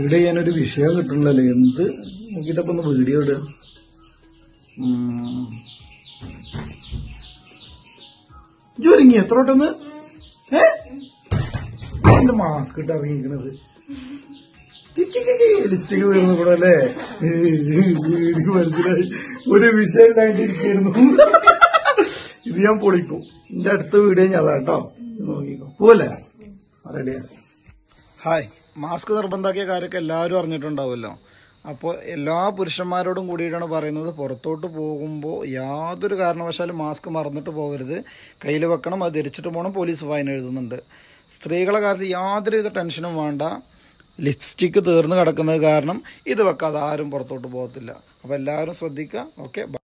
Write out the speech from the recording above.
video ചെയ്യാനൊരു വിഷയം കിട്ടണല്ലോ എന്ത് നോക്കിട്ടപ്പോ ഒന്ന് വീഡിയോ ഇടുക ജോലിങ്ങി എത്ര വട്ടന്ന് ഏ എന്റെ മാസ്ക് ഇട്ട് ഇറങ്ങിയിരിക്കണത് ലിസ്റ്റിക്ക് വരുന്ന കൂടെ അല്ലേ എനിക്ക് മനസ്സിലായി ഒരു വിഷയം ഇല്ലാണ്ടിരിക്കുന്നു ഇത് ഞാൻ പൊളിക്കും എന്റെ അടുത്ത വീഡിയോ ഞാൻ അതാ കേട്ടോ നോക്കിക്കോ പോലെ റെഡിയാ ഹായ് മാസ്ക് നിർബന്ധാക്കിയ കാര്യമൊക്കെ എല്ലാവരും അറിഞ്ഞിട്ടുണ്ടാവുമല്ലോ അപ്പോൾ എല്ലാ പുരുഷന്മാരോടും കൂടിയിട്ടാണ് പറയുന്നത് പുറത്തോട്ട് പോകുമ്പോൾ യാതൊരു കാരണവശാലും മാസ്ക് മറന്നിട്ട് പോകരുത് കയ്യിൽ വെക്കണം അത് ധരിച്ചിട്ട് പോകണം പോലീസ് ഫൈൻ എഴുതുന്നുണ്ട് സ്ത്രീകളെ കാര്യത്തിൽ യാതൊരുവിധ ടെൻഷനും വേണ്ട ലിപ്സ്റ്റിക്ക് തീർന്ന് കിടക്കുന്നത് കാരണം ഇത് വെക്കാതെ ആരും പുറത്തോട്ട് പോകത്തില്ല അപ്പോൾ എല്ലാവരും ശ്രദ്ധിക്കുക ഓക്കെ